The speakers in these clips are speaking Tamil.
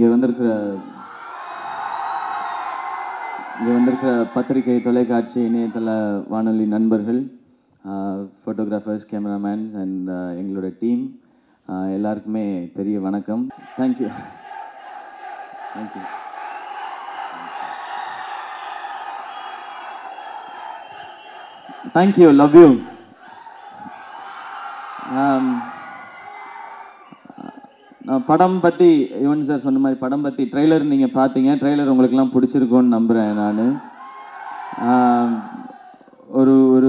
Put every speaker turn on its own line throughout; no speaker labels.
இங்கே வந்திருக்கிற இங்கே வந்திருக்கிற பத்திரிகை தொலைக்காட்சி இணையதள வானொலி நண்பர்கள் ஃபோட்டோகிராஃபர்ஸ் கேமராமேன்ஸ் அண்ட் எங்களோட டீம் எல்லாருக்குமே பெரிய வணக்கம் thank you thank you thank you love you நான் படம் பற்றி யுவன் சார் சொன்ன மாதிரி படம் பற்றி ட்ரெய்லர் நீங்கள் பார்த்தீங்க ட்ரெய்லர் உங்களுக்கெல்லாம் பிடிச்சிருக்கும்னு நம்புகிறேன் நான் ஒரு ஒரு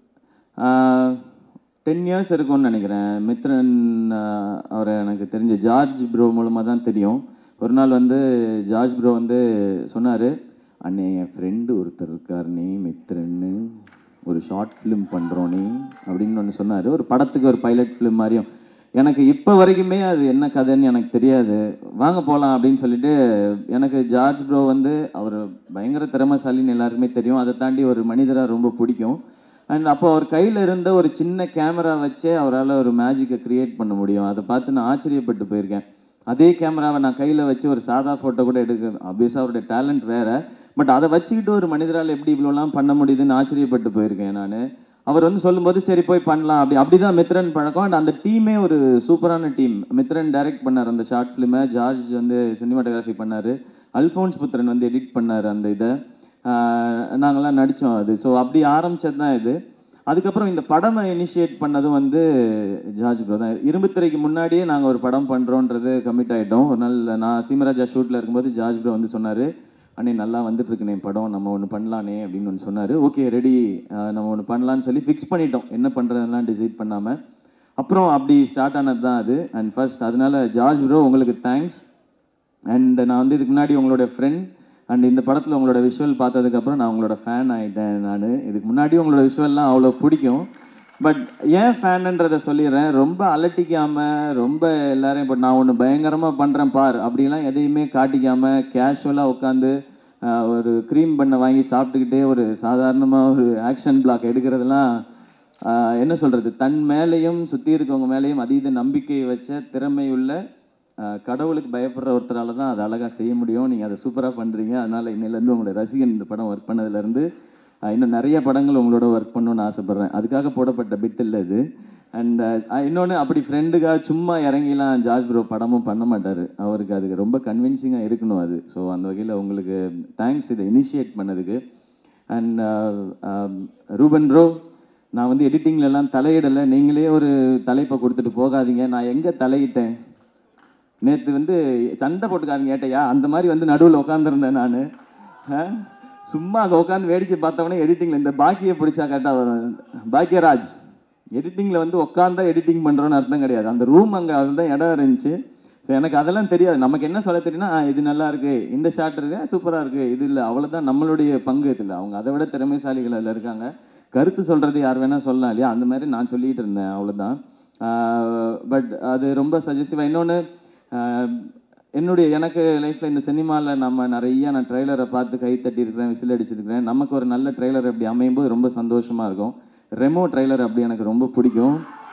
டென் இயர்ஸ் இருக்கும்னு நினைக்கிறேன் மித்ரன் ஆஹ், அவரை எனக்கு தெரிஞ்ச ஜார்ஜ் ப்ரோ மூலமாக தான் தெரியும் ஒரு நாள் வந்து ஜார்ஜ் ப்ரோ வந்து சொன்னார் அண்ணே என் ஃப்ரெண்டு ஒருத்தர் இருக்கார் நீ மித்ரன்னு ஒரு ஷார்ட் ஃபிலிம் பண்ணுறோம் நீ அப்படின்னு ஒன்று சொன்னார் ஒரு படத்துக்கு ஒரு பைலட் ஃபிலிம் மாதிரியும் எனக்கு இப்போ வரைக்குமே அது என்ன கதைன்னு எனக்கு தெரியாது வாங்க போகலாம் அப்படின்னு சொல்லிட்டு எனக்கு ஜார்ஜ் ப்ரோ வந்து அவர் பயங்கர திறமைசாலின்னு எல்லாருக்குமே தெரியும் அதை தாண்டி ஒரு மனிதராக ரொம்ப பிடிக்கும் அண்ட் அப்போ அவர் கையில் இருந்த ஒரு சின்ன கேமரா வச்சே அவரால் ஒரு மேஜிக்கை க்ரியேட் பண்ண முடியும் அதை பார்த்து நான் ஆச்சரியப்பட்டு போயிருக்கேன் அதே கேமராவை நான் கையில் வச்சு ஒரு சாதா ஃபோட்டோ கூட எடுக்க ஆப்வியஸாக அவருடைய டேலண்ட் வேறு பட் அதை வச்சுக்கிட்டு ஒரு மனிதரால் எப்படி இவ்வளோலாம் பண்ண முடியுதுன்னு ஆச்சரியப்பட்டு போயிருக்கேன் நான் அவர் வந்து சொல்லும்போது சரி போய் பண்ணலாம் அப்படி அப்படி தான் மித்ரன் பழக்கம் அண்ட் அந்த டீமே ஒரு சூப்பரான டீம் மித்ரன் டைரக்ட் பண்ணார் அந்த ஷார்ட் ஃபிலிமை ஜார்ஜ் வந்து சினிமாட்டோகிராஃபி பண்ணார் அல்ஃபோன்ஸ் புத்திரன் வந்து எடிட் பண்ணார் அந்த இதை நாங்கள்லாம் நடித்தோம் அது ஸோ அப்படி ஆரம்பிச்சது தான் இது அதுக்கப்புறம் இந்த படமை இனிஷியேட் பண்ணதும் வந்து ஜார்ஜ் ப்ரோ தான் இரும்புத்திரைக்கு முன்னாடியே நாங்கள் ஒரு படம் பண்ணுறோன்றது கமிட் ஆகிட்டோம் ஒரு நாள் நான் சீமராஜா ஷூட்டில் இருக்கும்போது ஜார்ஜ் ப்ரோ வந்து சொன்னார் அண்ணே நல்லா வந்துட்டு இருக்குண்ணே படம் நம்ம ஒன்று பண்ணலானே அப்படின்னு ஒன்று சொன்னார் ஓகே ரெடி நம்ம ஒன்று பண்ணலான்னு சொல்லி ஃபிக்ஸ் பண்ணிட்டோம் என்ன பண்ணுறதெல்லாம் டிசைட் பண்ணாமல் அப்புறம் அப்படி ஸ்டார்ட் ஆனது தான் அது அண்ட் ஃபர்ஸ்ட் அதனால ஜார்ஜ் ப்ரோ உங்களுக்கு தேங்க்ஸ் அண்ட் நான் வந்து இதுக்கு முன்னாடி உங்களோட ஃப்ரெண்ட் அண்ட் இந்த படத்தில் உங்களோட விஷுவல் பார்த்ததுக்கப்புறம் நான் உங்களோட ஃபேன் ஆகிட்டேன் நான் இதுக்கு முன்னாடி உங்களோட விஷுவல்லாம் அவ்வளோ பிடிக்கும் பட் ஏன் ஃபேனுன்றதை சொல்லிடுறேன் ரொம்ப அலட்டிக்காமல் ரொம்ப எல்லாரையும் இப்போ நான் ஒன்று பயங்கரமாக பண்ணுறேன் பார் அப்படிலாம் எதையுமே காட்டிக்காமல் கேஷுவலாக உட்காந்து ஒரு க்ரீம் பண்ணை வாங்கி சாப்பிட்டுக்கிட்டே ஒரு சாதாரணமாக ஒரு ஆக்ஷன் பிளாக் எடுக்கிறதெல்லாம் ஆஹ், என்ன சொல்கிறது தன் மேலேயும் சுற்றி இருக்கவங்க மேலேயும் அதீத நம்பிக்கை வச்ச திறமையுள்ள ஆஹ், கடவுளுக்கு பயப்படுற ஒருத்தரால தான் அதை அழகாக செய்ய முடியும் நீங்கள் அதை சூப்பராக பண்ணுறீங்க அதனால் இன்னிலேருந்து உங்களோட ரசிகன் இந்த படம் ஒர்க் பண்ணதுலேருந்து இன்னும் நிறைய படங்கள் உங்களோட ஒர்க் பண்ணணும்னு ஆசைப்பட்றேன் அதுக்காக போடப்பட்ட பிட் இல்லை இது அண்ட் இன்னொன்று அப்படி ஃப்ரெண்டுக்காக சும்மா இறங்கிலாம் ஜார்ஜ் ப்ரோ படமும் பண்ண மாட்டார் அவருக்கு அதுக்கு ரொம்ப கன்வின்சிங்காக இருக்கணும் அது ஸோ அந்த வகையில் உங்களுக்கு தேங்க்ஸ் இதை இனிஷியேட் பண்ணதுக்கு அண்ட் ரூபன் ப்ரோ நான் வந்து எடிட்டிங்லலாம் தலையிடலை நீங்களே ஒரு தலைப்பை கொடுத்துட்டு போகாதீங்க நான் எங்கே தலையிட்டேன் நேற்று வந்து சண்டை போட்டுக்காரங்க ஏட்டையா அந்த மாதிரி வந்து நடுவில் உட்காந்துருந்தேன் நான் சும்மா அங்கே உட்காந்து வேடிக்கை பார்த்தவொடனே எடிட்டிங்கில் இந்த பாக்கியை பிடிச்சா கரெக்டாக வரும் பாக்கியராஜ் எடிட்டிங்கில் வந்து உட்காந்தா எடிட்டிங் பண்ணுறோன்னு அர்த்தம் கிடையாது அந்த ரூம் அங்கே அதுதான் இடம் இருந்துச்சு ஸோ எனக்கு அதெல்லாம் தெரியாது நமக்கு என்ன சொல்ல தெரியும்னா ஆ, இது நல்லா இருக்கு இந்த ஷாட் இருக்கு சூப்பராக இருக்கு இது இல்லை அவ்வளோதான் நம்மளுடைய பங்கு இதில் அவங்க அதை விட திறமைசாலிகள் அதில் இருக்காங்க கருத்து சொல்கிறது யார் வேணால் சொல்லலாம் இல்லையா அந்த மாதிரி நான் சொல்லிட்டு இருந்தேன் அவ்வளோதான் பட் அது ரொம்ப சஜஸ்டிவாக இன்னொன்று என்னுடைய எனக்கு லைஃப்பில் இந்த சினிமாவில் நம்ம நிறைய நான் ட்ரெய்லரை பார்த்து கை தட்டியிருக்கிறேன் விசில் அடிச்சிருக்கிறேன் நமக்கு ஒரு நல்ல ட்ரெய்லர் அப்படி அமையும் போது ரொம்ப சந்தோஷமாக இருக்கும் ரெமோ ட்ரெய்லர் அப்படி எனக்கு ரொம்ப பிடிக்கும்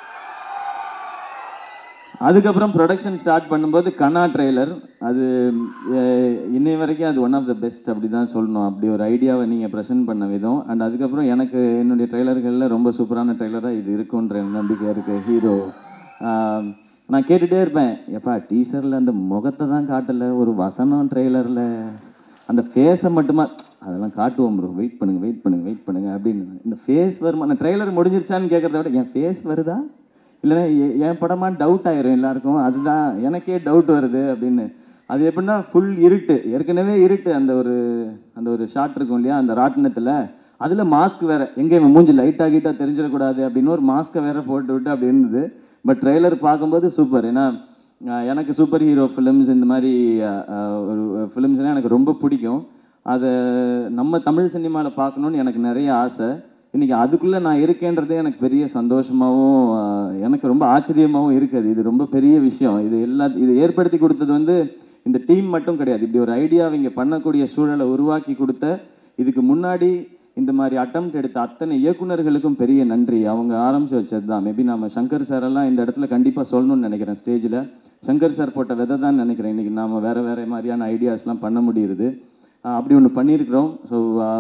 அதுக்கப்புறம் ப்ரொடக்ஷன் ஸ்டார்ட் பண்ணும்போது கனா ட்ரெய்லர் அது அஹ், இன்னை வரைக்கும் அது ஒன் ஆஃப் த பெஸ்ட் அப்படி தான் சொல்லணும் அப்படி ஒரு ஐடியாவை நீங்கள் ப்ரெசென்ட் பண்ண விதம் அண்ட் அதுக்கப்புறம் எனக்கு என்னுடைய ட்ரெய்லர்களில் ரொம்ப சூப்பரான ட்ரெய்லராக இது இருக்குன்ற நம்பிக்கை இருக்குது ஹீரோ நான் கேட்டுகிட்டே இருப்பேன் எப்பா டீசரில் அந்த முகத்தை தான் காட்டலை ஒரு வசனம் ட்ரெய்லரில் அந்த ஃபேஸை மட்டுமா அதெல்லாம் காட்டுவோம் ப்ரோ வெயிட் பண்ணுங்க வெயிட் பண்ணுங்க வெயிட் பண்ணுங்க அப்படின்னு இந்த ஃபேஸ் வருமா அந்த ட்ரெய்லர் முடிஞ்சிருச்சான்னு கேட்குறத விட என் ஃபேஸ் வருதா இல்லைன்னா எ- என் படமா டவுட் ஆயிரும் எல்லாருக்கும் அதுதான் எனக்கே டவுட் வருது அப்படின்னு அது எப்படின்னா ஃபுல் இருட்டு ஏற்கனவே இருட்டு அந்த ஒரு அந்த ஒரு ஷாட் இருக்கும் இல்லையா அந்த ராட்டினத்தில் அதில் மாஸ்க் வேற எங்கே இவன் மூஞ்சி லைட்டாக கீட்டா தெரிஞ்சிடக்கூடாது அப்படின்னு ஒரு மாஸ்க்கை வேற போட்டு விட்டு அப்படி இருந்தது பட் ட்ரெய்லர் பார்க்கும்போது சூப்பர் ஏன்னா அஹ், எனக்கு சூப்பர் ஹீரோ ஃபிலிம்ஸ் இந்த மாதிரி அஹ், அஹ், ஒரு ஃபிலிம்ஸ்லாம் எனக்கு ரொம்ப பிடிக்கும் அதை நம்ம தமிழ் சினிமாவில் பார்க்கணுன்னு எனக்கு நிறைய ஆசை இன்னைக்கு அதுக்குள்ளே நான் இருக்கேன்றதே எனக்கு பெரிய சந்தோஷமாகவும் ஆஹ், எனக்கு ரொம்ப ஆச்சரியமாகவும் இருக்குது இது ரொம்ப பெரிய விஷயம் இது எல்லா இது ஏற்படுத்தி கொடுத்தது வந்து இந்த டீம் மட்டும் கிடையாது இப்படி ஒரு ஐடியா இங்கே பண்ணக்கூடிய சூழலை உருவாக்கி கொடுத்த இதுக்கு முன்னாடி இந்த மாதிரி அட்டம்ப்ட் எடுத்த அத்தனை இயக்குனர்களுக்கும் பெரிய நன்றி அவங்க ஆரம்பிச்சு வச்சது தான் மேபி நம்ம சங்கர் சார் எல்லாம் இந்த இடத்துல கண்டிப்பாக சொல்லணும்னு நினைக்கிறேன் ஸ்டேஜில் சங்கர் சார் போட்ட விதை தான் நினைக்கிறேன் இன்றைக்கி நாம வேறு வேறு மாதிரியான ஐடியாஸ்லாம் பண்ண முடியுது ஆஹ் அப்படி ஒன்று பண்ணியிருக்கிறோம் ஸோ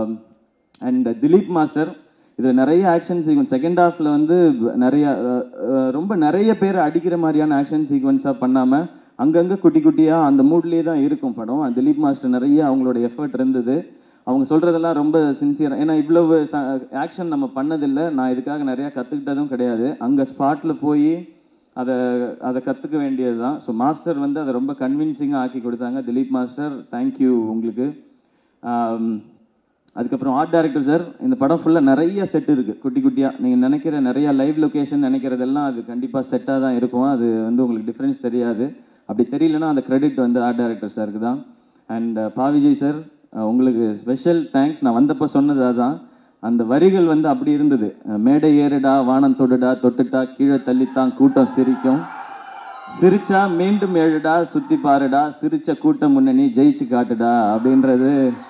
அண்ட் திலீப் மாஸ்டர் இதில் நிறைய ஆக்ஷன் சீக்வன்ஸ் செகண்ட் ஹாஃபில் வந்து நிறைய அஹ், அஹ், ரொம்ப நிறைய பேர் அடிக்கிற மாதிரியான ஆக்ஷன் சீக்வன்ஸாக பண்ணாமல் அங்கங்கே குட்டி குட்டியாக அந்த மூட்லேயே தான் இருக்கும் படம் திலீப் மாஸ்டர் நிறைய அவங்களோட எஃபர்ட் இருந்தது அவங்க சொல்கிறதெல்லாம் ரொம்ப சின்சியராக ஏன்னா இவ்வளவு ஆக்ஷன் நம்ம பண்ணதில்லை நான் இதுக்காக நிறையா கற்றுக்கிட்டதும் கிடையாது அங்கே ஸ்பாட்டில் போய் அதை அதை கற்றுக்க வேண்டியது தான் ஸோ மாஸ்டர் வந்து அதை ரொம்ப கன்வின்சிங்காக ஆக்கி கொடுத்தாங்க திலீப் மாஸ்டர் தேங்க்யூ உங்களுக்கு ஆம், அதுக்கப்புறம் ஆர்ட் டைரக்டர் சார் இந்த படம் ஃபுல்லாக நிறைய செட் இருக்குது குட்டி குட்டியாக நீங்கள் நினைக்கிற நிறைய லைவ் லொக்கேஷன் நினைக்கிறதெல்லாம் அது கண்டிப்பாக செட்டாக தான் இருக்கும் அது வந்து உங்களுக்கு டிஃப்ரென்ஸ் தெரியாது அப்படி தெரியலனா அந்த கிரெடிட் வந்து ஆர்ட் டைரக்டர் சாருக்கு தான் அண்ட் பா விஜய் சார் உங்களுக்கு ஸ்பெஷல் தேங்க்ஸ் நான் வந்தப்போ சொன்னது அதான் அந்த வரிகள் வந்து அப்படி இருந்தது அஹ், மேடை ஏறுடா வானம் தொடுடா தொட்டுட்டா கீழே தள்ளித்தான் கூட்டம் சிரிக்கும் சிரிச்சா மீண்டும் எழுடா சுத்தி பாருடா சிரிச்ச கூட்டம் முன்னணி ஜெயிச்சு காட்டுடா அப்படின்றது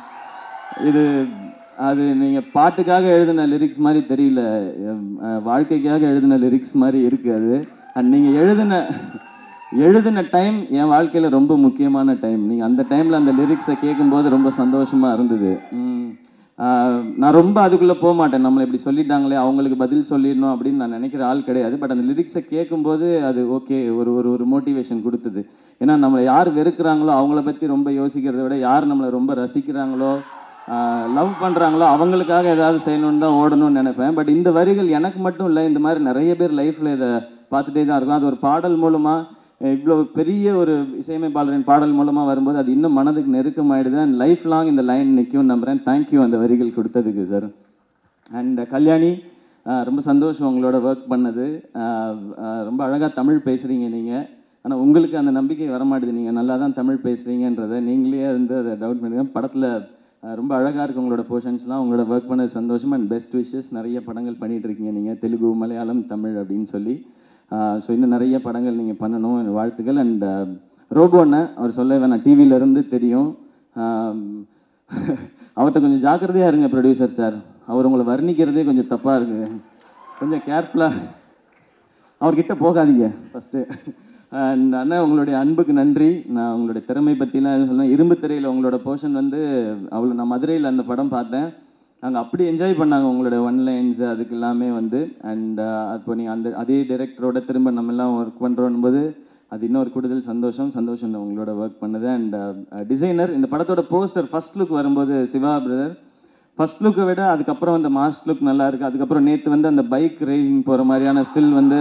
இது அது நீங்க பாட்டுக்காக எழுதின லிரிக்ஸ் மாதிரி தெரியல அஹ் வாழ்க்கைக்காக எழுதின லிரிக்ஸ் மாதிரி இருக்கு அது அண்ட் நீங்க எழுதின எழுதின டைம் என் வாழ்க்கையில ரொம்ப முக்கியமான டைம் நீங்க அந்த டைம்ல அந்த லிரிக்ஸை கேட்கும்போது ரொம்ப சந்தோஷமா இருந்தது உம், ஆஹ் நான் ரொம்ப அதுக்குள்ள போக மாட்டேன் நம்மளை இப்படி சொல்லிட்டாங்களே அவங்களுக்கு பதில் சொல்லிடணும் அப்படின்னு நான் நினைக்கிற ஆள் கிடையாது பட் அந்த லிரிக்ஸை கேட்கும்போது அது ஓகே ஒரு ஒரு ஒரு மோட்டிவேஷன் கொடுத்தது ஏன்னா நம்மளை யார் வெறுக்கிறாங்களோ அவங்கள பற்றி ரொம்ப யோசிக்கிறத விட யார் நம்மளை ரொம்ப ரசிக்கிறாங்களோ லவ் பண்ணுறாங்களோ அவங்களுக்காக ஏதாவது செய்யணும்னு தான் ஓடணும்னு நினைப்பேன் பட் இந்த வரிகள் எனக்கு மட்டும் இல்லை இந்த மாதிரி நிறைய பேர் லைஃப்பில் இதை பார்த்துட்டே தான் இருக்கும் அது ஒரு பாடல் மூலமாக இவ்வளோ பெரிய ஒரு இசையமைப்பாளரின் பாடல் மூலமாக வரும்போது அது இன்னும் மனதுக்கு நெருக்கமாயிடுது அண்ட் லைஃப் லாங் இந்த லைன் நிற்கும் நம்புகிறேன் தேங்க்யூ அந்த வரிகள் கொடுத்ததுக்கு சார் அண்ட் கல்யாணி ஆஹ் ரொம்ப சந்தோஷம் உங்களோட ஒர்க் பண்ணது ஆஹ் ஆஹ் ரொம்ப அழகாக தமிழ் பேசுகிறீங்க நீங்கள் ஆனால் உங்களுக்கு அந்த நம்பிக்கை வரமாட்டேது நீங்கள் நல்லா தான் தமிழ் பேசுகிறீங்கன்றதை நீங்களே வந்து அதை டவுட் பண்ணுங்க படத்தில் ரொம்ப அழகாக இருக்கு உங்களோட போர்ஷன்ஸ்லாம் உங்களோட ஒர்க் பண்ணது சந்தோஷம் அண்ட் பெஸ்ட் விஷஸ் நிறைய படங்கள் பண்ணிட்டு இருக்கீங்க நீங்கள் தெலுங்கு மலையாளம் தமிழ் அப்படின்னு சொல்லி ஸோ இன்னும் நிறைய படங்கள் நீங்கள் பண்ணணும் என் வாழ்த்துக்கள் அண்ட் ரோபோ அண்ணன் அவர் சொல்ல வேணாம் டிவியில இருந்து தெரியும் ஆஹ் அவர்கிட்ட கொஞ்சம் ஜாக்கிரதையாக இருங்க ப்ரொடியூசர் சார் அவர் உங்களை வர்ணிக்கிறதே கொஞ்சம் தப்பாக இருக்குது கொஞ்சம் கேர்ஃபுல்லாக அவர்கிட்ட போகாதீங்க ஃபஸ்ட்டு அண்ட் அண்ணா உங்களுடைய அன்புக்கு நன்றி நான் உங்களுடைய திறமை பற்றிலாம் எதுவும் சொன்னேன் இரும்பு திரையில் உங்களோட போர்ஷன் வந்து அவ்வளோ நான் மதுரையில் அந்த படம் பார்த்தேன் நாங்கள் அப்படி என்ஜாய் பண்ணாங்க உங்களோட ஒன் லைன்ஸ் அதுக்கு எல்லாமே வந்து அண்ட் அப்போ நீங்கள் அந்த அதே டைரக்டரோட திரும்ப நம்ம எல்லாம் ஒர்க் பண்ணுறோம் போது அது இன்னொரு கூடுதல் சந்தோஷம் சந்தோஷம் தான் உங்களோட ஒர்க் பண்ணது அண்ட் டிசைனர் இந்த படத்தோட போஸ்டர் ஃபர்ஸ்ட் லுக் வரும்போது சிவா பிரதர் ஃபர்ஸ்ட் லுக்கை விட அதுக்கப்புறம் அந்த மாஸ்க் லுக் நல்லா இருக்கு அதுக்கப்புறம் நேற்று வந்து அந்த பைக் ரேசிங் போகிற மாதிரியான ஸ்டில் வந்து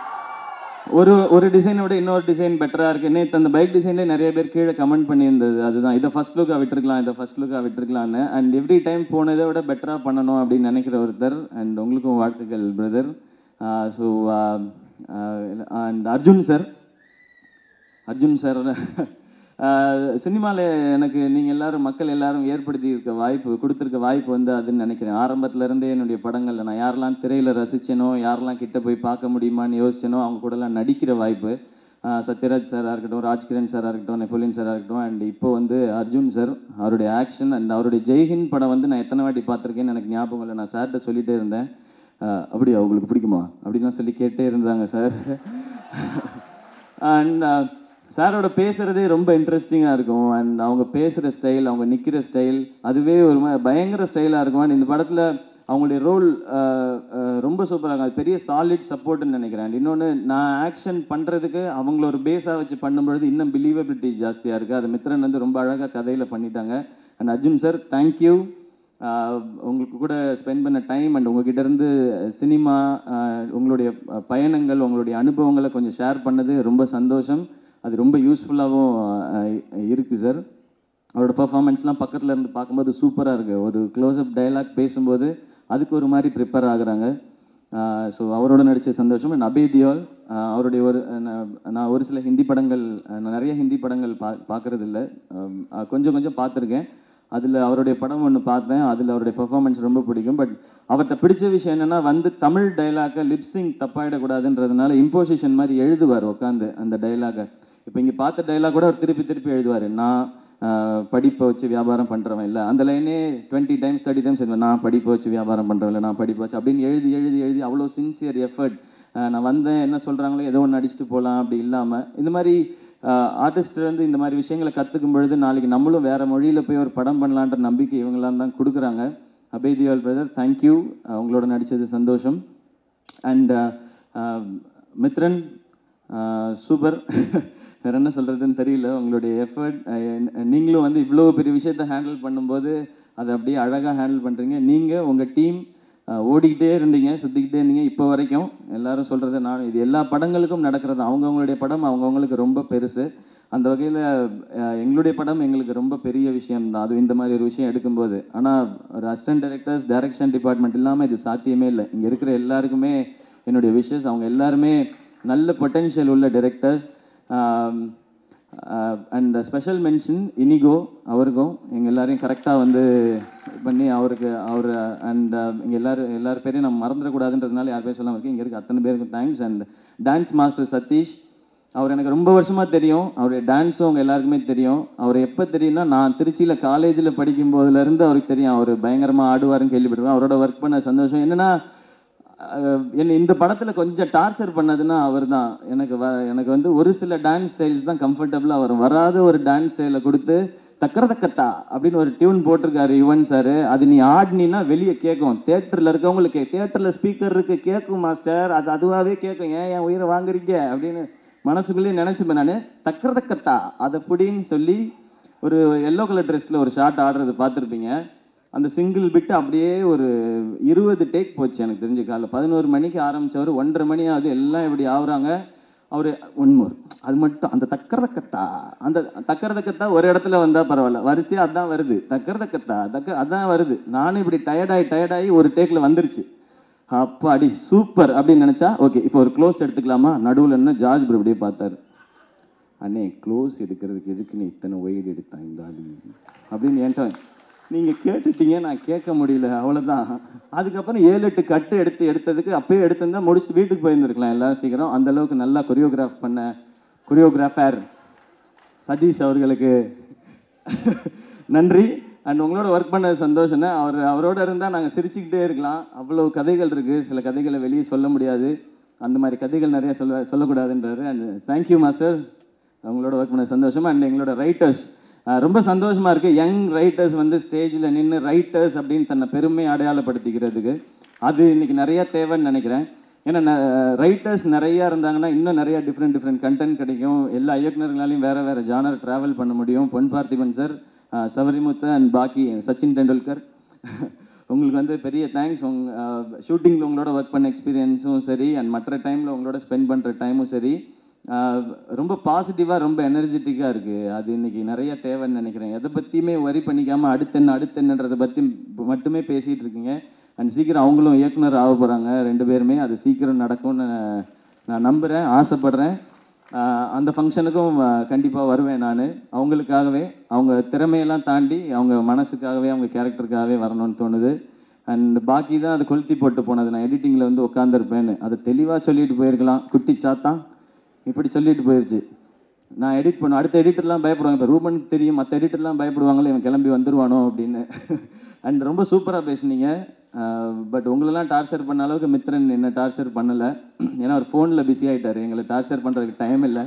ஒரு ஒரு டிசைனை விட இன்னொரு டிசைன் பெட்டராக இருக்கு நேற்று அந்த பைக் டிசைன்லேயே நிறைய பேர் கீழே கமெண்ட் பண்ணியிருந்தது அதுதான் இதை ஃபர்ஸ்ட் லுக்காக விட்டுருக்கலாம் இதை ஃபர்ஸ்ட் லுக்காக விட்டுருக்கலான்னு அண்ட் எவ்ரி டைம் போனதை விட பெட்டராக பண்ணணும் அப்படின்னு நினைக்கிற ஒருத்தர் அண்ட் உங்களுக்கும் வாழ்த்துக்கள் brother so and Arjun sir Arjun sir சினிமாவில் எனக்கு நீங்கள் எல்லாரும் மக்கள் எல்லாரும் ஏற்படுத்தி இருக்க வாய்ப்பு கொடுத்துருக்க வாய்ப்பு வந்து அதுன்னு நினைக்கிறேன் ஆரம்பத்துல இருந்தே என்னுடைய படங்களில் நான் யாரெல்லாம் திரையில் ரசிச்சேனோ யாரெல்லாம் கிட்ட போய் பார்க்க முடியுமான்னு யோசிச்சேனோ அவங்க கூடலாம் நடிக்கிற வாய்ப்பு ஆஹ் சத்யராஜ் சாராக இருக்கட்டும் ராஜ்கிரண் சாராக இருக்கட்டும் நெப்போலியன் சாராக இருக்கட்டும் அண்ட் இப்போ வந்து அர்ஜுன் சார் அவருடைய ஆக்ஷன் அண்ட் அவருடைய ஜெய்ஹிந்த் படம் வந்து நான் எத்தனை வாட்டி பார்த்துருக்கேன்னு எனக்கு ஞாபகம் இல்லை நான் சார்கிட்ட சொல்லிட்டே இருந்தேன் ஆஹ் அப்படியா உங்களுக்கு பிடிக்குமா அப்படின்லாம் சொல்லி கேட்டே இருந்தாங்க சார் அண்ட் சாரோட பேசுகிறதே ரொம்ப இன்ட்ரெஸ்டிங்காக இருக்கும் அண்ட் அவங்க பேசுகிற ஸ்டைல் அவங்க நிற்கிற ஸ்டைல் அதுவே ஒரு மாதிரி பயங்கர ஸ்டைலாக இருக்கும் அண்ட் இந்த படத்தில் அவங்களுடைய ரோல் ரொம்ப சூப்பராக இருக்கும் அது பெரிய சாலிட் சப்போர்ட்னு நினைக்கிறேன் அண்ட் இன்னொன்று நான் ஆக்ஷன் பண்ணுறதுக்கு அவங்கள ஒரு பேஸாக வச்சு பண்ணும்பொழுது இன்னும் பிலீவபிலிட்டி ஜாஸ்தியாக இருக்குது அது மித்ரன் வந்து ரொம்ப அழகாக கதையில் பண்ணிட்டாங்க அண்ட் அர்ஜுன் சார் தேங்க்யூ உங்களுக்கு கூட ஸ்பெண்ட் பண்ண டைம் அண்ட் உங்ககிட்ட இருந்து சினிமா உங்களுடைய அஹ், பயணங்கள் உங்களுடைய அனுபவங்களை கொஞ்சம் ஷேர் பண்ணது ரொம்ப சந்தோஷம் அது ரொம்ப யூஸ்ஃபுல்லாகவும் இருக்குது சார் அவரோட பர்ஃபார்மன்ஸ்லாம் பக்கத்தில் இருந்து பார்க்கும்போது சூப்பராக இருக்குது ஒரு க்ளோஸ்அப் டயலாக் பேசும்போது அதுக்கு ஒரு மாதிரி ப்ரிப்பேர் ஆகுறாங்க ஸோ அவரோட நடித்த சந்தோஷம் அண்ட் அபய் தியோல் ஆஹ் அவருடைய ஒரு நான் நான் ஒரு சில ஹிந்தி படங்கள் ஆஹ் நான் நிறைய ஹிந்தி படங்கள் பா பார்க்கறது இல்ல ஆம், ஆஹ் கொஞ்சம் கொஞ்சம் பார்த்துருக்கேன் அதில் அவருடைய படம் ஒன்று பார்த்தேன் அதில் அவருடைய பெர்ஃபார்மன்ஸ் ரொம்ப பிடிக்கும் பட் அவர்கிட்ட பிடிச்ச விஷயம் என்னென்னா வந்து தமிழ் டைலாக்கை லிப்ஸிங் தப்பாயிடக்கூடாதுன்றதுனால இம்போசிஷன் மாதிரி எழுதுவார் உட்காந்து அந்த டைலாகை இப்போ இங்கே பார்த்த டைலாக் கூட அவர் திருப்பி திருப்பி எழுதுவார் நான் ஆஹ் படிப்பை வச்சு வியாபாரம் பண்ணுறவன் இல்லை அந்த லைனே டுவெண்ட்டி டைம்ஸ் தேர்ட்டி டைம்ஸ் நான் படிப்பை வச்சு வியாபாரம் பண்ணுறவன் இல்லை நான் படிப்பை வச்சு அப்படின்னு எழுதி எழுதி எழுதி அவ்வளோ சின்சியர் எஃபர்ட் நான் வந்தேன் என்ன சொல்கிறாங்களோ ஏதோ ஒன்று அடிச்சுட்டு போகலாம் அப்படி இல்லாமல் இந்த மாதிரி ஆர்டிஸ்ட் வந்து இந்த மாதிரி விஷயங்களை கற்றுக்கும் பொழுது நாளைக்கு நம்மளும் வேறு மொழியில் போய் ஒரு படம் பண்ணலான்ற நம்பிக்கை இவங்களாம் தான் கொடுக்குறாங்க அபய் திவால் பிரதர் தேங்க்யூ உங்களோட நடித்தது சந்தோஷம் அண்ட் மித்ரன் சூப்பர் வேற என்ன சொல்கிறதுன்னு தெரியல உங்களுடைய எஃபர்ட் நீங்களும் வந்து இவ்வளோ பெரிய விஷயத்தை ஹேண்டில் பண்ணும்போது அதை அப்படியே அழகாக ஹேண்டில் பண்ணுறீங்க நீங்கள் உங்கள் டீம் ஓடிக்கிட்டே இருந்தீங்க சுற்றிக்கிட்டே இருந்தீங்க இப்போ வரைக்கும் எல்லாரும் சொல்கிறது நான் இது எல்லா படங்களுக்கும் நடக்கிறது அவங்கவுங்களுடைய படம் அவங்கவுங்களுக்கு ரொம்ப பெருசு அந்த வகையில் எங்களுடைய படம் எங்களுக்கு ரொம்ப பெரிய விஷயம் தான் அது இந்த மாதிரி ஒரு விஷயம் எடுக்கும்போது ஆனால் ஒரு அசிஸ்டன்ட் டைரக்டர்ஸ் டைரக்ஷன் டிபார்ட்மெண்ட் இல்லாமல் இது சாத்தியமே இல்லை இங்கே இருக்கிற எல்லாருக்குமே என்னுடைய விஷஸ் அவங்க எல்லாருமே நல்ல பொட்டென்ஷியல் உள்ள directors and special mention Inigo அவருக்கும் எங்கள் எல்லாரையும் கரெக்டாக வந்து பண்ணி அவருக்கு அவர் அண்ட் இங்கே எல்லாரும் எல்லார் பேரையும் நம்ம மறந்துடக்கூடாதுன்றதுனால யார் பேர் சொல்லாமல் இருக்கு இங்கே இருக்க அத்தனை பேருக்கும் thanks and dance master Satish அவர் எனக்கு ரொம்ப வருஷமாக தெரியும் அவருடைய டான்ஸும் அவங்க எல்லாருக்குமே தெரியும் அவர் எப்போ தெரியும்னா நான் திருச்சியில் காலேஜில் படிக்கும் போதுலேருந்து அவருக்கு தெரியும் அவர் பயங்கரமாக ஆடுவாருன்னு கேள்விப்பட்டிருக்கேன் அவரோட ஒர்க் பண்ண சந்தோஷம் என்னென்னா என்னை இந்த படத்தில் கொஞ்சம் டார்ச்சர் பண்ணதுன்னா அவர் தான் எனக்கு வ எனக்கு வந்து ஒரு சில டான்ஸ் ஸ்டைல்ஸ் தான் கம்ஃபர்டபுளாக வரும் வராத ஒரு டான்ஸ் ஸ்டைலை கொடுத்து தக்கர தக்கத்தா அப்படின்னு ஒரு டியூன் போட்டிருக்காரு யுவன் சார் அது நீ ஆடினா வெளியே கேட்கும் தேட்டரில் இருக்கவங்களுக்கு தேட்டரில் ஸ்பீக்கர் இருக்கு கேட்கும் மாஸ்டர் அது அதுவாகவே கேட்கும் ஏன் என் உயிரை வாங்குறீங்க அப்படின்னு மனசுக்குள்ளேயே நினச்சிப்பேன் நான் தக்கர தக்கத்தா அதை புடின்னு சொல்லி ஒரு எல்லோ கலர் ட்ரெஸ்ஸில் ஒரு ஷார்ட் ஆடுறது பார்த்துருப்பீங்க அந்த சிங்கிள் பிட்டு அப்படியே ஒரு இருபது டேக் போச்சு எனக்கு தெரிஞ்ச காலைல பதினோரு மணிக்கு ஆரம்பித்தவர் ஒன்றரை மணி ஆகுது எல்லாம் இப்படி ஆகுறாங்க அவர் ஒன்மோர் அது மட்டும் அந்த தக்கர தக்கத்தா அந்த தக்கர தக்கத்தா ஒரு இடத்துல வந்தால் பரவாயில்ல வரிசையாக அதான் வருது தக்கர தக்கத்தா தக்க அதான் வருது நானும் இப்படி டயர்டாகி டயர்டாகி ஒரு டேக்கில் வந்துருச்சு அப்போ அடி சூப்பர் அப்படின்னு நினச்சா ஓகே இப்போ ஒரு க்ளோஸ் எடுத்துக்கலாமா நடுவில் என்ன ஜார்ஜ் ப்ரோ இப்படியே பார்த்தாரு அண்ணே க்ளோஸ் எடுக்கிறதுக்கு எதுக்கு நீ இத்தனை ஒய்டு எடுத்தான் இந்த ஆளு அப்படின்னு என்கிட்ட நீங்கள் கேட்டுட்டீங்க நான் கேட்க முடியல அவ்வளோதான் அதுக்கப்புறம் ஏழு எட்டு கட்டு எடுத்து எடுத்ததுக்கு அப்பயே எடுத்திருந்தா முடிச்சு வீட்டுக்கு போயிருந்துருக்கலாம் எல்லாரும் சீக்கிரம் அந்த அளவுக்கு நல்லா கொரியோகிராஃப் பண்ண கொரியோகிராஃபர் சதீஷ் அவர்களுக்கு நன்றி அண்ட் உங்களோட ஒர்க் பண்ண சந்தோஷம்னா அவர் அவரோட இருந்தால் நாங்கள் சிரிச்சுக்கிட்டே இருக்கலாம் அவ்வளோ கதைகள் இருக்குது சில கதைகளை வெளியே சொல்ல முடியாது அந்த மாதிரி கதைகள் நிறைய சொல்ல சொல்லக்கூடாதுன்றாரு அண்ட் தேங்க்யூ மாஸ்டர் உங்களோட ஒர்க் பண்ண சந்தோஷம் அண்ட் எங்களோட ரைட்டர்ஸ் ரொம்ப சந்தோஷமாக இருக்குது யங் ரைட்டர்ஸ் வந்து ஸ்டேஜில் நின்று ரைட்டர்ஸ் அப்படின்னு தன்னை பெருமை அடையாளப்படுத்திக்கிறதுக்கு அது இன்னைக்கு நிறைய தேவைன்னு நினைக்கிறேன் ஏன்னா ரைட்டர்ஸ் நிறையா இருந்தாங்கன்னா இன்னும் நிறைய டிஃப்ரெண்ட் டிஃப்ரெண்ட் கண்டென்ட் கிடைக்கும் எல்லா இயக்குநர்களாலையும் வேறு வேறு ஜானர் ட்ராவல் பண்ண முடியும் பொன் பார்த்திபன் சார் சபரிமுத்து அண்ட் பாக்கி சச்சின் டெண்டுல்கர் உங்களுக்கு வந்து பெரிய தேங்க்ஸ் உங் ஷூட்டிங்கில் உங்களோட ஒர்க் பண்ண எக்ஸ்பீரியன்ஸும் சரி அண்ட் மற்ற டைமில் உங்களோட ஸ்பெண்ட் பண்ணுற டைமும் சரி ரொம்ப பாசிட்டிவாக ரொம்ப எனர்ஜெட்டிக்காக இருக்குது அது இன்றைக்கி நிறைய தேவைன்னு நினைக்கிறேன் எதை பற்றியுமே வரி பண்ணிக்காமல் அடுத்தென்ன அடுத்தென்னன்றதை பற்றி மட்டுமே பேசிகிட்டு இருக்கீங்க அண்ட் சீக்கிரம் அவங்களும் இயக்குனர் ஆக போகிறாங்க ரெண்டு பேருமே அது சீக்கிரம் நடக்கும்னு நான் நம்புகிறேன் ஆசைப்பட்றேன் அந்த ஃபங்க்ஷனுக்கும் கண்டிப்பாக வருவேன் நான் அவங்களுக்காகவே அவங்க திறமையெல்லாம் தாண்டி அவங்க மனசுக்காகவே அவங்க கேரக்டருக்காகவே வரணும்னு தோணுது அண்ட் பாக்கி தான் அது கொளுத்தி போட்டு போனது நான் எடிட்டிங்கில் வந்து உட்காந்துருப்பேன்னு அதை தெளிவாக சொல்லிட்டு போயிருக்கலாம் குட்டி சாத்தான் இப்படி சொல்லிட்டு போயிடுச்சு நான் எடிட் பண்ண அடுத்த எடிட்டர்லாம் பயப்படுவாங்க இப்போ ரூபனுக்கு தெரியும் மற்ற எடிட்டர்லாம் பயப்படுவாங்களே இவன் கிளம்பி வந்துருவானோ அப்படின்னு அண்ட் ரொம்ப சூப்பராக பேசுனீங்க பட் உங்களெல்லாம் டார்ச்சர் பண்ண அளவுக்கு மித்ரன் என்ன டார்ச்சர் பண்ணலை ஏன்னா அவர் ஃபோனில் பிஸி ஆகிட்டார் எங்களை டார்ச்சர் பண்ணுறதுக்கு டைம் இல்லை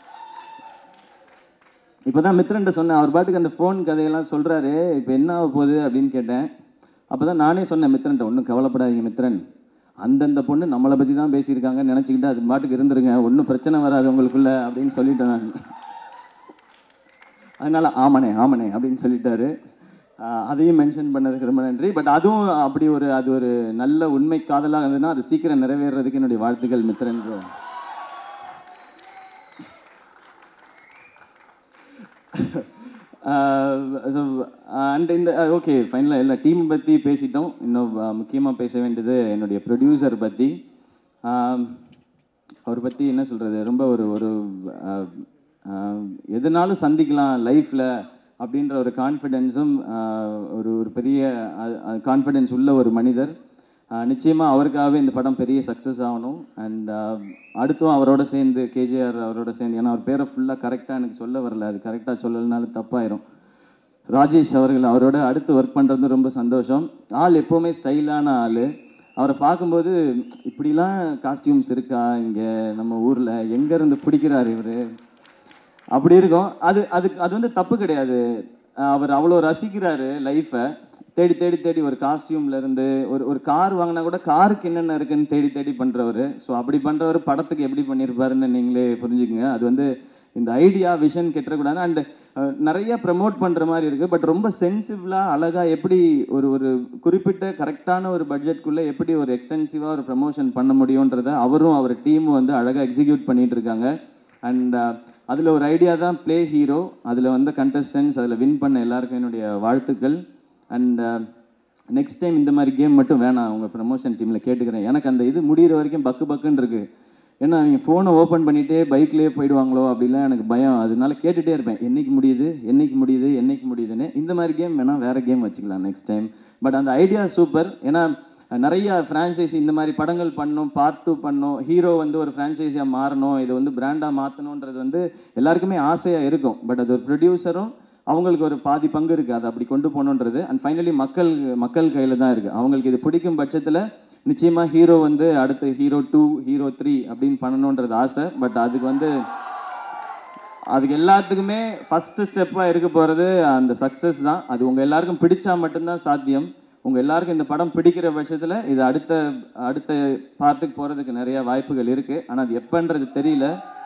இப்போ தான் மித்ரன்ட்ட சொன்னேன் அவர் பாட்டுக்கு அந்த ஃபோன் கதையெல்லாம் சொல்கிறாரு இப்போ என்ன ஆக போகுது அப்படின்னு கேட்டேன் அப்போ தான் நானே சொன்னேன் மித்ரன்ட்ட ஒன்றும் கவலைப்படாதீங்க மித்ரன் அந்தந்த பொண்ணு நம்மளை பற்றி தான் பேசியிருக்காங்கன்னு நினச்சிக்கிட்டு அது பாட்டுக்கு இருந்துருங்க ஒன்றும் பிரச்சனை வராது உங்களுக்குள்ள அப்படின்னு சொல்லிட்டேன் நான் அதனால் ஆமனே ஆமனே அப்படின்னு சொல்லிட்டாரு அதையும் மென்ஷன் பண்ணதுக்கு ரொம்ப நன்றி பட் அதுவும் அப்படி ஒரு அது ஒரு நல்ல உண்மை காதலாக இருந்ததுன்னா அது சீக்கிரம் நிறைவேறதுக்கு என்னுடைய வாழ்த்துக்கள் மித்திரன் அண்ட் இந்த ஓகே ஃபைனலாக எல்லா டீம் பற்றி பேசிட்டோம் இன்னும் முக்கியமாக பேச வேண்டியது என்னுடைய ப்ரொடியூசர் பற்றி அவர் பற்றி என்ன சொல்கிறது ரொம்ப ஒரு ஒரு எதுனாலும் சந்திக்கலாம் லைஃப்பில் அப்படின்ற ஒரு கான்ஃபிடென்ஸும் ஒரு ஒரு பெரிய கான்ஃபிடென்ஸ் உள்ள ஒரு மனிதர் நிச்சயமாக அவருக்காகவே இந்த படம் பெரிய சக்ஸஸ் ஆகணும் அண்ட் அடுத்தும் அவரோட சேர்ந்து கேஜிஆர் அவரோட சேர்ந்து ஏன்னா அவர் பேரை ஃபுல்லாக கரெக்டாக எனக்கு சொல்ல வரல அது கரெக்டாக சொல்லலைனாலும் தப்பாயிரும் ராஜேஷ் அவர்கள் அவரோட அடுத்து ஒர்க் பண்ணுறது ரொம்ப சந்தோஷம் ஆள் எப்போவுமே ஸ்டைலான ஆள் அவரை பார்க்கும்போது இப்படிலாம் காஸ்டியூம்ஸ் இருக்கா இங்கே நம்ம ஊரில் எங்கேருந்து பிடிக்கிறார் இவர் அப்படி இருக்கும் அது அதுக்கு அது வந்து தப்பு கிடையாது அஹ் அவர் அவ்வளோ ரசிக்கிறாரு லைஃப்பை தேடி தேடி தேடி ஒரு காஸ்டியூம்ல இருந்து ஒரு ஒரு கார் வாங்கினா கூட காருக்கு என்னென்ன இருக்குன்னு தேடி தேடி பண்ணுறவர் ஸோ அப்படி பண்ணுறவர் படத்துக்கு எப்படி பண்ணியிருப்பாருன்னு நீங்களே புரிஞ்சுக்குங்க அது வந்து இந்த ஐடியா விஷன் கெட்டக்கூடாது அண்ட் நிறைய ப்ரமோட் பண்ணுற மாதிரி இருக்குது பட் ரொம்ப சென்சிபிளாக அழகாக எப்படி ஒரு ஒரு குறிப்பிட்ட கரெக்டான ஒரு பட்ஜெட்குள்ளே எப்படி ஒரு எக்ஸ்டென்சிவாக ஒரு ப்ரமோஷன் பண்ண முடியுன்றதை அவரும் அவர் டீமும் வந்து அழகாக எக்ஸிக்யூட் பண்ணிட்டு இருக்காங்க அண்ட் அதில் ஒரு ஐடியா தான் ப்ளே ஹீரோ அதில் வந்த கண்டஸ்டன்ஸ் அதில் வின் பண்ண எல்லாருக்கும் என்னுடைய வாழ்த்துக்கள் அண்ட் நெக்ஸ்ட் டைம் இந்த மாதிரி கேம் மட்டும் வேணாம் உங்கள் ப்ரமோஷன் டீமில் கேட்டுக்கிறேன் எனக்கு அந்த இது முடிகிற வரைக்கும் பக்கு பக்குன்னு இருக்குது ஏன்னா அவங்க ஃபோனை ஓப்பன் பண்ணிகிட்டே பைக்லேயே போயிடுவாங்களோ அப்படிலாம் எனக்கு பயம் அதனால கேட்டுகிட்டே இருப்பேன் என்னைக்கு முடியுது என்னைக்கு முடியுது என்னைக்கு முடியுதுன்னு இந்த மாதிரி கேம் வேணால் வேறு கேம் வச்சுக்கலாம் நெக்ஸ்ட் டைம் பட் அந்த ஐடியா சூப்பர் ஏன்னா நிறைய ஃப்ரான்ச்சைசி இந்த மாதிரி படங்கள் பண்ணணும் பார்ட் டூ பண்ணணும் ஹீரோ வந்து ஒரு ஃப்ரான்ச்சைஸியாக மாறணும் இது வந்து பிராண்டாக மாற்றணுன்றது வந்து எல்லாருக்குமே ஆசையாக இருக்கும் பட் அது ஒரு ப்ரொடியூசரும் அவங்களுக்கு ஒரு பாதி பங்கு இருக்குது அதை அப்படி கொண்டு போகணுன்றது அண்ட் ஃபைனலி மக்கள் மக்கள் கையில் தான் இருக்குது அவங்களுக்கு இது பிடிக்கும் பட்சத்தில் நிச்சயமாக ஹீரோ வந்து அடுத்து ஹீரோ டூ ஹீரோ த்ரீ அப்படின்னு பண்ணணுன்றது ஆசை பட் அதுக்கு வந்து அதுக்கு எல்லாத்துக்குமே ஃபஸ்ட்டு ஸ்டெப்பாக இருக்க போகிறது அந்த சக்ஸஸ் தான் அது உங்கள் எல்லாருக்கும் பிடிச்சா மட்டும்தான் சாத்தியம் உங்கள் எல்லாருக்கும் இந்த படம் பிடிக்கிற பட்சத்தில் இது அடுத்த அடுத்த பார்ட்டுக்கு போகிறதுக்கு நிறைய வாய்ப்புகள் இருக்குது ஆனால் அது எப்போன்றது தெரியல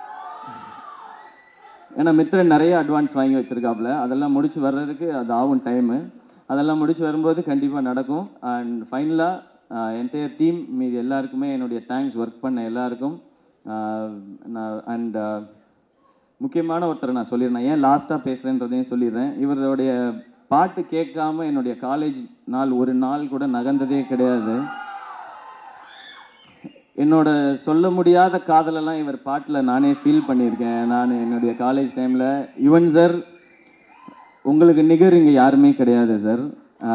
ஏன்னா மித்ரன் நிறைய அட்வான்ஸ் வாங்கி வச்சுருக்காப்புல அதெல்லாம் முடிச்சு வர்றதுக்கு அது ஆகும் டைமு அதெல்லாம் முடிச்சு வரும்போது கண்டிப்பாக நடக்கும் அண்ட் ஃபைனலாக என்டையர் டீம் மீது எல்லாருக்குமே என்னுடைய தேங்க்ஸ் ஒர்க் பண்ண எல்லாருக்கும் நான் அண்ட் முக்கியமான ஒருத்தரை நான் சொல்லிடுறேன் ஏன் லாஸ்ட்டாக பேசுகிறேன்றதையும் சொல்லிடுறேன் இவருடைய பாட்டு கேட்காம என்னுடைய காலேஜ் நாள் ஒரு நாள் கூட நகர்ந்ததே கிடையாது என்னோட சொல்ல முடியாத காதலெல்லாம் இவர் பாட்டில் நானே ஃபீல் பண்ணியிருக்கேன் நான் என்னுடைய காலேஜ் டைமில் யுவன் சார் உங்களுக்கு நிகர் இங்கே யாருமே கிடையாது சார்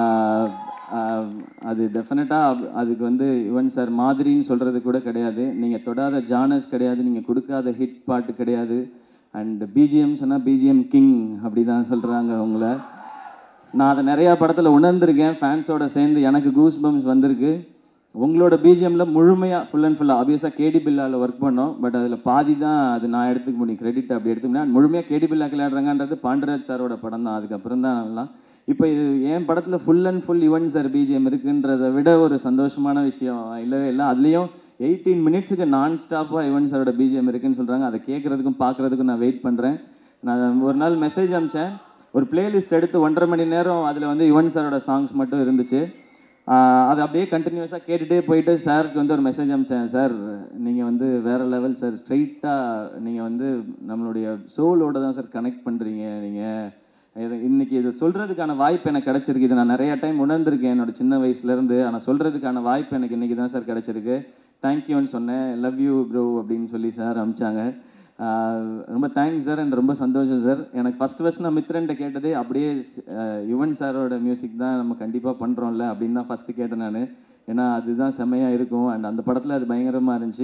அது டெஃபினட்டாக அதுக்கு வந்து யுவன் சார் மாதிரின்னு சொல்கிறது கூட கிடையாது நீங்கள் தொடாத ஜானர்ஸ் கிடையாது நீங்கள் கொடுக்காத ஹிட் பாட்டு கிடையாது அண்ட் பிஜிஎம் சொன்னால் பிஜிஎம் கிங் அப்படி தான் சொல்கிறாங்க அவங்கள நான் அதை நிறையா படத்தில் உணர்ந்திருக்கேன் ஃபேன்ஸோட சேர்ந்து எனக்கு கூஸ் பம்ஸ் வந்திருக்கு உங்களோட பிஜிஎம்ல முழுமையாக ஃபுல் அண்ட் ஃபுல்லாக ஆப்வியஸாக கேடி பில்லாவில் ஒர்க் பண்ணோம் பட் அதில் பாதி தான் அது நான் எடுத்துக்க முடியும் கிரெடிட் அப்படி எடுத்துக்க முடியும் முழுமையாக கேடி பில்லா விளையாடுறாங்கன்றது பாண்டராஜ் சாரோட படம் தான் அதுக்கப்புறம் தான் எல்லாம் இப்போ இது என் படத்தில் full and full Yuvan sir BGM இருக்குன்றதை விட ஒரு சந்தோஷமான விஷயம் இல்லவே இல்லை அதுலேயும் எயிட்டீன் மினிட்ஸுக்கு நான் ஸ்டாப்பாக யுவன் சாரோட பிஜிஎம் இருக்குன்னு சொல்கிறாங்க அதை கேட்குறதுக்கும் பார்க்குறதுக்கும் நான் வெயிட் பண்ணுறேன் நான் ஒரு நாள் மெசேஜ் அனுப்பிச்சேன் ஒரு பிளேலிஸ்ட் எடுத்து ஒன்றரை மணி நேரம் அதில் வந்து யுவன் சாரோட சாங்ஸ் மட்டும் இருந்துச்சு அது அப்படியே கண்டினியூஸாக கேட்டுகிட்டே போயிட்டு சாருக்கு வந்து ஒரு மெசேஜ் அனுப்பிச்சேன் சார் நீங்கள் வந்து வேறு லெவல் சார் ஸ்ட்ரைட்டாக நீங்கள் வந்து நம்மளுடைய சோலோட தான் சார் கனெக்ட் பண்ணுறீங்க நீங்கள் இது இன்னைக்கு இது சொல்கிறதுக்கான வாய்ப்பு எனக்கு கிடச்சிருக்கு இது நான் நிறையா டைம் உணர்ந்திருக்கேன் என்னோட சின்ன வயசுலேருந்து ஆனால் சொல்கிறதுக்கான வாய்ப்பு எனக்கு இன்றைக்கி தான் சார் கிடச்சிருக்கு தேங்க்யூன்னு சொன்னேன் லவ் யூ ப்ரோ அப்படின்னு சொல்லி சார் அனுப்பிச்சாங்க ரொம்ப தேங்க்ஸ் சார் அண்ட் ரொம்ப சந்தோஷம் சார் எனக்கு ஃபஸ்ட் ஃபஸ்ட் நான் மித்ரன்ட்ட கேட்டதே அப்படியே யுவன் சாரோட மியூசிக் தான் நம்ம கண்டிப்பாக பண்ணுறோம்ல அப்படின்னு தான் ஃபஸ்ட்டு கேட்டேன் நான் ஏன்னா அதுதான் செம்மையாக இருக்கும் அண்ட் அந்த படத்தில் அது பயங்கரமாக இருந்துச்சு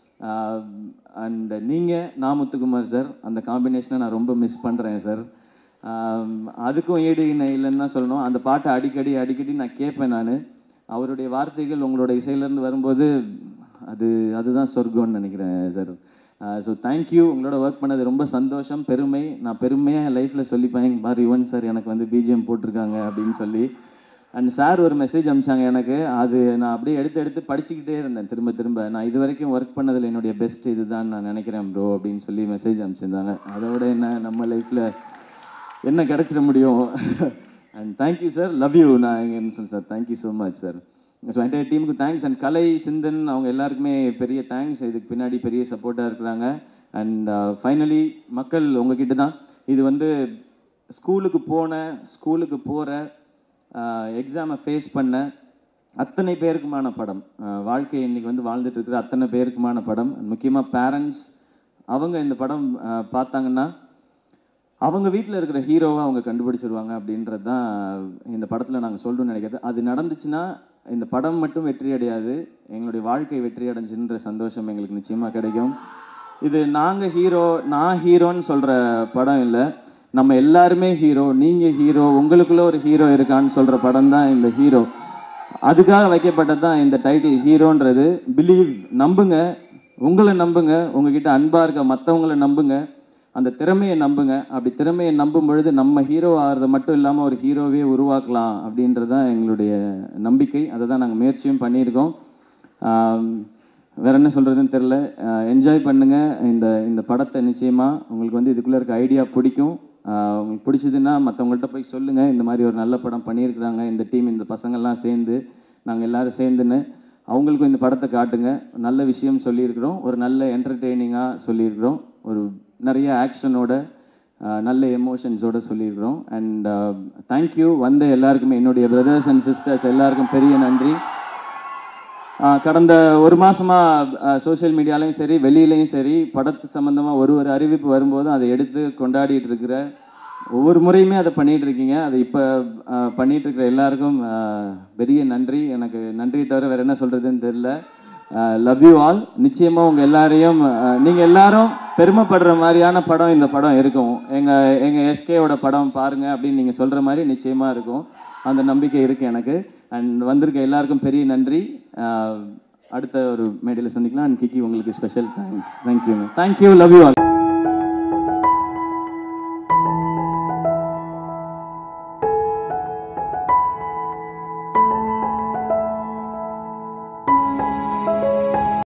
அண்ட் நீங்கள் நாமுத்துக்குமார் சார் அந்த காம்பினேஷனை நான் ரொம்ப மிஸ் பண்ணுறேன் சார் அதுக்கும் ஈடு இணை இல்லைன்னு தான் சொல்லணும் அந்த பாட்டை அடிக்கடி அடிக்கடி நான் கேட்பேன் நான் அவருடைய வார்த்தைகள் உங்களோட இசையிலேருந்து வரும்போது அது அதுதான் சொர்க்கம்னு நினைக்கிறேன் சார் ஸோ தேங்க்யூ உங்களோட ஒர்க் பண்ணது ரொம்ப சந்தோஷம் பெருமை நான் பெருமையாக என் லைஃப்பில் சொல்லிப்பேன் இங்க பாரு யுவன் சார் எனக்கு வந்து பிஜிஎம் போட்டிருக்காங்க அப்படின்னு சொல்லி அண்ட் சார் ஒரு மெசேஜ் அனுப்பிச்சாங்க எனக்கு அது நான் அப்படியே எடுத்து எடுத்து படிச்சுக்கிட்டே இருந்தேன் திரும்ப திரும்ப நான் இது வரைக்கும் ஒர்க் பண்ணதில் என்னுடைய பெஸ்ட் இதுதான் நான் நினைக்கிறேன் ப்ரோ அப்படின்னு சொல்லி மெசேஜ் அனுப்பிச்சிருந்தாங்க அதோட என்ன நம்ம லைஃப்பில் என்ன கிடச்சிட முடியும் and thank you sir love you நான் என்ன sir thank you so much sir so entire டீமுக்கு தேங்க்ஸ் அண்ட் கலை சிந்தன் அவங்க எல்லாருக்குமே பெரிய தேங்க்ஸ் இதுக்கு பின்னாடி பெரிய சப்போர்ட்டாக இருக்கிறாங்க அண்ட் ஃபைனலி மக்கள் உங்ககிட்ட தான் இது வந்து ஸ்கூலுக்கு போன ஸ்கூலுக்கு போகிற எக்ஸாமை ஃபேஸ் பண்ண அத்தனை பேருக்குமான படம் வாழ்க்கை இன்னைக்கு வந்து வாழ்ந்துட்டு இருக்கிற அத்தனை பேருக்குமான படம் முக்கியமாக பேரண்ட்ஸ் அவங்க இந்த படம் பார்த்தாங்கன்னா அவங்க வீட்டில் இருக்கிற ஹீரோவை அவங்க கண்டுபிடிச்சிருவாங்க அப்படின்றது தான் இந்த படத்தில் நாங்கள் சொல்லணும்னு நினைக்கிறது அது நடந்துச்சுன்னா இந்த படம் மட்டும் வெற்றி அடையாது எங்களுடைய வாழ்க்கை வெற்றி அடைஞ்சுன்ற சந்தோஷம் எங்களுக்கு நிச்சயமாக கிடைக்கும் இது நாங்கள் ஹீரோ நான் ஹீரோன்னு சொல்கிற படம் இல்லை நம்ம எல்லாருமே ஹீரோ நீங்கள் ஹீரோ உங்களுக்குள்ள ஒரு ஹீரோ இருக்கான்னு சொல்கிற படம் தான் இந்த ஹீரோ அதுக்காக வைக்கப்பட்டது தான் இந்த டைட்டில் ஹீரோன்றது பிலீவ் நம்புங்க உங்களை நம்புங்க உங்ககிட்ட அன்பாக இருக்க மற்றவங்கள நம்புங்க அந்த திறமையை நம்புங்க அப்படி திறமையை நம்பும் பொழுது நம்ம ஹீரோ ஆகிறது மட்டும் இல்லாமல் ஒரு ஹீரோவே உருவாக்கலாம் அப்படின்றது தான் எங்களுடைய நம்பிக்கை அதை தான் நாங்கள் முயற்சியும் பண்ணியிருக்கோம் ஆம், வேற என்ன சொல்கிறதுன்னு தெரில என்ஜாய் பண்ணுங்கள் இந்த இந்த படத்தை நிச்சயமாக உங்களுக்கு வந்து இதுக்குள்ளே இருக்க ஐடியா பிடிக்கும் ஆஹ் உங்களுக்கு பிடிச்சதுன்னா மற்றவங்கள்ட்ட போய் சொல்லுங்கள் இந்த மாதிரி ஒரு நல்ல படம் பண்ணியிருக்கிறாங்க இந்த டீம் இந்த பசங்கள்லாம் சேர்ந்து நாங்கள் எல்லாரும் சேர்ந்துன்னு அவங்களுக்கும் இந்த படத்தை காட்டுங்க நல்ல விஷயம் சொல்லியிருக்கிறோம் ஒரு நல்ல என்டர்டெய்னிங்காக சொல்லியிருக்கிறோம் ஒரு நிறைய ஆக்ஷனோட நல்ல எமோஷன்ஸோட சொல்லியிருக்கிறோம் அண்ட் தேங்க்யூ வந்த எல்லாருக்குமே என்னுடைய பிரதர்ஸ் அண்ட் சிஸ்டர்ஸ் எல்லாருக்கும் பெரிய நன்றி ஆஹ் கடந்த ஒரு மாசமாக சோஷியல் மீடியாலையும் சரி வெளியிலையும் சரி படத்து சம்மந்தமாக ஒரு ஒரு அறிவிப்பு வரும்போதும் அதை எடுத்து கொண்டாடிட்டு இருக்கிற ஒவ்வொரு முறையுமே அதை பண்ணிட்டு இருக்கீங்க அதை இப்போ பண்ணிட்டு இருக்கிற எல்லாருக்கும் ஆஹ் பெரிய நன்றி எனக்கு நன்றி தவிர வேற என்ன சொல்றதுன்னு தெரியல லவ் யூ ஆல் நிச்சயமாக உங்கள் எல்லாரையும் நீங்கள் எல்லாரும் பெருமைப்படுற மாதிரியான படம் இந்த படம் இருக்கும் எங்கள் எங்கள் எஸ்கேவோட படம் பாருங்க அப்படின்னு நீங்கள் சொல்கிற மாதிரி நிச்சயமாக இருக்கும் அந்த நம்பிக்கை இருக்குது எனக்கு அண்ட் வந்திருக்க எல்லாருக்கும் பெரிய நன்றி ஆஹ் அடுத்த ஒரு மேடையில் சந்திக்கலாம் அண்ட் கிக்கி உங்களுக்கு special thanks thank you thank you love you all